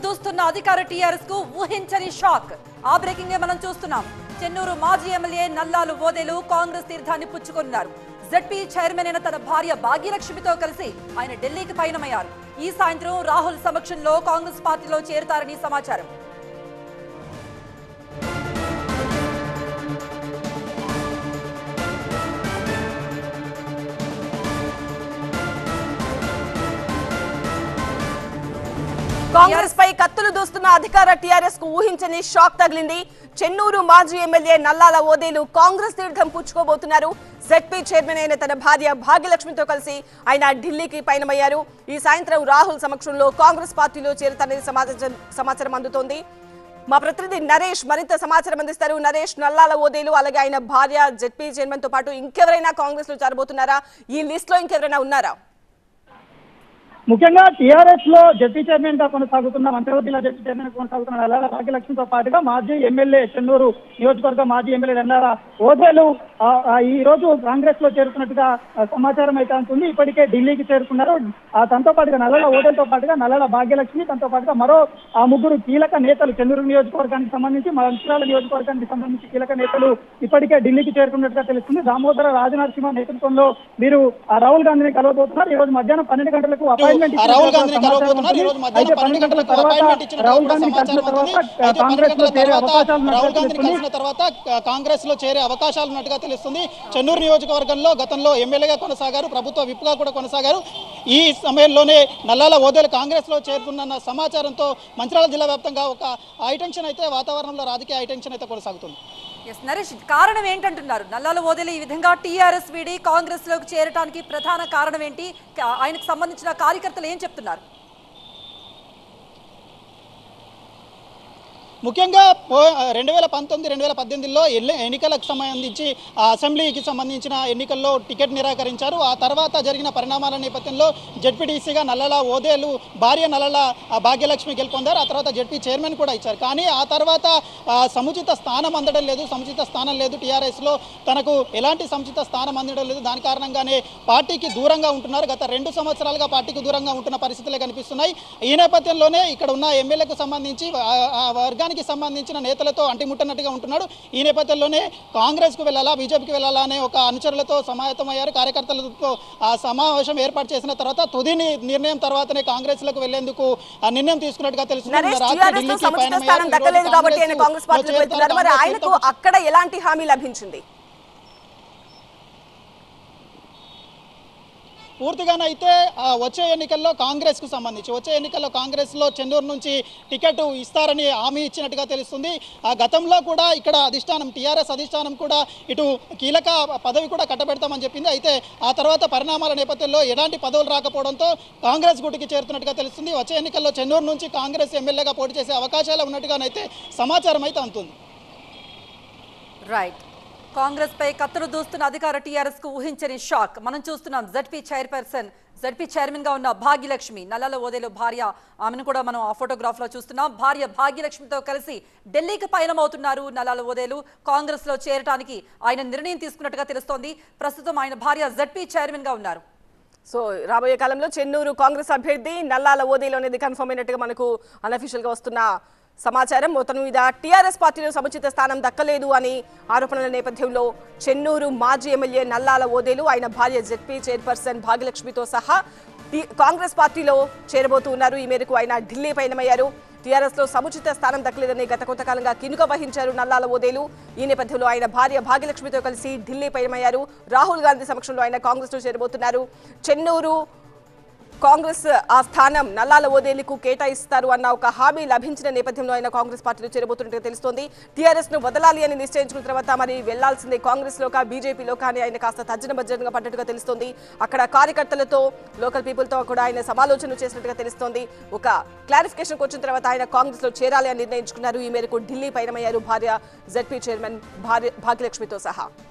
దూస్తున్న అధికార టీఆర్ఎస్ కు ఊహించని షాక్ ఆ బ్రేకింగ్ మనం చూస్తున్నాం చెన్నూరు మాజీ ఎమ్మెల్యే నల్లాలు ఓదేలు కాంగ్రెస్ తీర్థాన్ని పుచ్చుకున్నారు జడ్పీ చైర్మన్ అయిన తన భార్య భాగ్యలక్ష్మితో కలిసి ఆయన ఢిల్లీకి పయనమయ్యారు ఈ సాయంత్రం రాహుల్ సమక్షంలో కాంగ్రెస్ పార్టీలో చేరుతారని సమాచారం కాంగ్రెస్ పై కత్తులు దూస్తున్న అధికార టీఆర్ఎస్ కు ఊహించని షాక్ తగిలింది చెన్నూరు మాజీ ఎమ్మెల్యే నల్లాల ఓదేలు కాంగ్రెస్ తీర్థం పుచ్చుకోబోతున్నారు జెడ్పీ చైర్మన్ అయిన తన భార్య భాగ్యలక్ష్మితో కలిసి ఆయన ఢిల్లీకి పయనమయ్యారు ఈ సాయంత్రం రాహుల్ సమక్షంలో కాంగ్రెస్ పార్టీలో చేరుతారని సమాచారం సమాచారం అందుతోంది మా ప్రతినిధి నరేష్ మరింత సమాచారం అందిస్తారు నరేష్ నల్లాల ఓదేలు అలాగే ఆయన భార్య జెడ్పీ చైర్మన్ తో పాటు ఇంకెవరైనా కాంగ్రెస్ లో చేరబోతున్నారా ఈ లిస్ట్ లో ఇంకెవరైనా ఉన్నారా ముఖ్యంగా టీఆర్ఎస్ లో జడ్పీ చైర్మన్ గా కొనసాగుతున్న మంత్రివర్గ జిల్లా జడ్పీ చైర్మన్ గా కొనసాగుతున్న నల్లాల భాగ్యలక్ష్మితో పాటుగా మాజీ ఎమ్మెల్యే చెన్నూరు నియోజకవర్గ మాజీ ఎమ్మెల్యే నల్లాల ఓదేలు ఆ, ఆ, ఈ రోజు కాంగ్రెస్ లో చేరుతున్నట్టుగా ఆ, సమాచారం అయితే ఉంటుంది ఇప్పటికే ఢిల్లీకి చేరుకున్నారు ఆ, తనతో పాటుగా నల్లల ఓదేలతో పాటుగా నల్లల భాగ్యలక్ష్మి తనతో పాటుగా మరో ఆ ముగ్గురు కీలక నేతలు చెన్నూరు నియోజకవర్గానికి సంబంధించి మంచిర్యాల నియోజకవర్గానికి సంబంధించి కీలక నేతలు ఇప్పటికే ఢిల్లీకి చేరుకున్నట్టుగా తెలుస్తుంది దామోదర రాజనరసింహ నేతృత్వంలో వీరు ఆ రాహుల్ గాంధీని కలవబోతున్నారు ఈ రోజు మధ్యాహ్నం పన్నెండు గంటలకు అపాయింట్మెంట్ ఆ రాహుల్ గాంధీని కలవబోతున్నారు ఈ రోజు మధ్యాహ్నం పన్నెండు గంటలకు అపాయింట్మెంట్ ఇచ్చినట్టు రాహుల్ కూడా గాంధీని సమాచారం కలిసిన అందుతుంది తర్వాత అయితే పన్నెండు కాంగ్రెస్ లో గంటల చేరే తర్వాత అవకాశాలు రాహుల్ ఉన్నట్టుగా గాంధీని తెలుస్తుంది కలిసిన తర్వాత కా- కాంగ్రెస్ లో చేరే అవకాశాలు ఉన్నట్టుగా తెలుస్తుంది చెన్నూరు నియోజకవర్గంలో గతంలో ఎమ్మెల్యేగా కొనసాగారు ప్రభుత్వ విప్గా కూడా కొనసాగారు ఈ సమయంలోనే నల్లాల ఓదేలు కాంగ్రెస్ లో చేరుతున్న సమాచారంతో మంచిర్యాల జిల్లా వ్యాప్తంగా ఒక హైటెన్షన్ అయితే వాతావరణంలో రాజకీయ హైటెన్షన్ అయితే కొనసాగుతుంది ఎస్ నరేష్ కారణం ఏంటంటున్నారు నల్లాల ఓదేలు ఈ విధంగా టీఆర్ఎస్ వీడి కాంగ్రెస్ లోకి చేరడానికి ప్రధాన కారణం ఏంటి కా- ఆయనకు సంబంధించిన కార్యకర్తలు ఏం చెప్తున్నారు ముఖ్యంగా పో రెండు వేల పంతొమ్మిది రెండు వేల పద్దెనిమిదిలో ఎల్లి ఎన్నికలకు సంబంధించి ఆ అసెంబ్లీకి సంబంధించిన ఎన్నికల్లో టికెట్ నిరాకరించారు ఆ తర్వాత జరిగిన పరిణామాల నేపథ్యంలో జడ్పీటీసీగా నల్లల ఓదేలు భార్య నల్లల ఆ భాగ్యలక్ష్మి గెలుపొందారు ఆ తర్వాత జడ్పీ చైర్మన్ కూడా ఇచ్చారు కానీ ఆ తర్వాత ఆ, సముచిత స్థానం అందడం లేదు సముచిత స్థానం లేదు టీఆర్ఎస్లో తనకు ఎలాంటి సముచిత స్థానం అందడం లేదు దాని కారణంగానే పార్టీకి దూరంగా ఉంటున్నారు గత రెండు సంవత్సరాలుగా పార్టీకి దూరంగా ఉంటున్న పరిస్థితులే కనిపిస్తున్నాయి ఈ నేపథ్యంలోనే ఇక్కడ ఉన్న ఎమ్మెల్యేకు సంబంధించి ఆ- ఆ వర్గానికి సంబంధించిన నేతలతో అంటిముట్టనట్టుగా ఉంటున్నాడు ఈ నేపథ్యంలోనే కాంగ్రెస్కు వెళ్ళాలా బీజేపీకి వెళ్ళాలా అనే ఒక అనుచరులతో సమాయత్తమయ్యారు కార్యకర్తలతో ఆ సమావేశం ఏర్పాటు చేసిన తర్వాత తుది ని- నిర్ణయం తర్వాతనే కాంగ్రెస్లకు వెళ్లేందుకు ఆ నిర్ణయం తీసుకున్నట్టుగా తెలుస్తుంది నరేష్ రాత్రి టీఆర్ఎస్ లో ఢిల్లీకి సముచిత పయనమయ్యారు. స్థానం ఈ రోజు దక్కలేదు కాబట్టి ఆయన కాంగ్రెస్ లో పార్టీలో చేరుతారు. వెళ్తున్నారు మరి కాంగ్రెస్ ఆయనకు తీర్థం అక్కడ ఎలాంటి హామీ లభించింది పూర్తిగానైతే ఆ, వచ్చే ఎన్నికల్లో కాంగ్రెస్కు సంబంధించి వచ్చే ఎన్నికల్లో కాంగ్రెస్లో చెన్నూరు నుంచి టికెట్ ఇస్తారని హామీ ఇచ్చినట్టుగా తెలుస్తుంది ఆ గతంలో కూడా ఇక్కడ అధిష్టానం టీఆర్ఎస్ అధిష్టానం కూడా ఇటు కీలక పదవి కూడా కట్టబెడతామని చెప్పింది అయితే ఆ తర్వాత పరిణామాల నేపథ్యంలో ఎలాంటి పదవులు రాకపోవడంతో కాంగ్రెస్ గుటికి చేరుతున్నట్టుగా తెలుస్తుంది వచ్చే ఎన్నికల్లో చెన్నూరు నుంచి కాంగ్రెస్ ఎమ్మెల్యేగా పోటీ చేసే అవకాశాలు ఉన్నట్టుగానైతే సమాచారం అయితే అందుతుంది రైట్ కాంగ్రెస్ పై కత్తులు దూస్తున్న అధికార టీఆర్ఎస్ కు ఊహించని షాక్ మనం చూస్తున్నాం జడ్పీ చైర్పర్సన్ జడ్పీ చైర్మన్ గా ఉన్న భాగ్యలక్ష్మి నల్లల ఓదేలు భార్య ఆమెను కూడా మనం ఆ ఫోటోగ్రాఫ్ లో చూస్తున్నాం భార్య భాగ్యలక్ష్మితో కలిసి ఢిల్లీకి పయనమవుతున్నారు నల్లాల ఓదేలు కాంగ్రెస్ లో చేరటానికి ఆయన నిర్ణయం తీసుకున్నట్టుగా తెలుస్తోంది ప్రస్తుతం ఆయన భార్య జడ్పీ చైర్మన్ గా ఉన్నారు సో రాబోయే కాలంలో చెన్నూరు కాంగ్రెస్ అభ్యర్థి నల్లాల ఓదేలు అనేది కన్ఫర్మ్ అయినట్టుగా మనకు అనఫిషియల్ గా వస్తున్న సమాచారం మొత్తం మీద టీఆర్ఎస్ పార్టీలో సముచిత స్థానం దక్కలేదు అని ఆరోపణల నేపథ్యంలో చెన్నూరు మాజీ ఎమ్మెల్యే నల్లాల ఓదేలు ఆయన భార్య జెడ్పీ చైర్పర్సన్ భాగ్యలక్ష్మితో సహా టీ- కాంగ్రెస్ పార్టీలో చేరబోతూ ఉన్నారు ఈ మేరకు ఆయన ఢిల్లీ పయనమయ్యారు టీఆర్ఎస్ లో సముచిత స్థానం దక్కలేదని గత కొంతకాలంగా కినుక వహించారు నల్లాల ఓదేలు ఈ నేపథ్యంలో ఆయన భార్య భాగ్యలక్ష్మితో కలిసి ఢిల్లీ పయనమయ్యారు రాహుల్ గాంధీ సమక్షంలో ఆయన కాంగ్రెస్ లో చేరబోతున్నారు చెన్నూరు కాంగ్రెస్ ఆ స్థానం నల్లాల ఓదేలికు కేటాయిస్తారు అన్న ఒక హామీ లభించిన నేపథ్యంలో ఆయన కాంగ్రెస్ పార్టీలో చేరబోతున్నట్టుగా తెలుస్తోంది టీఆర్ఎస్ ను వదలాలి అని నిశ్చయించుకున్న తర్వాత మరి వెళ్లాల్సిందే కాంగ్రెస్ లో బీజేపీలో కానీ ఆయన కాస్త తర్జన భర్జనగా పడ్డట్టుగా తెలుస్తోంది అక్కడ కార్యకర్తలతో లోకల్ పీపుల్ తో కూడా ఆయన సమాలోచన చేసినట్టుగా తెలుస్తోంది ఒక క్లారిఫికేషన్ వచ్చిన తర్వాత ఆయన కాంగ్రెస్ లో చేరాలి అని నిర్ణయించుకున్నారు ఈ మేరకు ఢిల్లీ పయనమయ్యారు భార్య జడ్పీ చైర్మన్ భార్య భాగ్యలక్ష్మితో సహా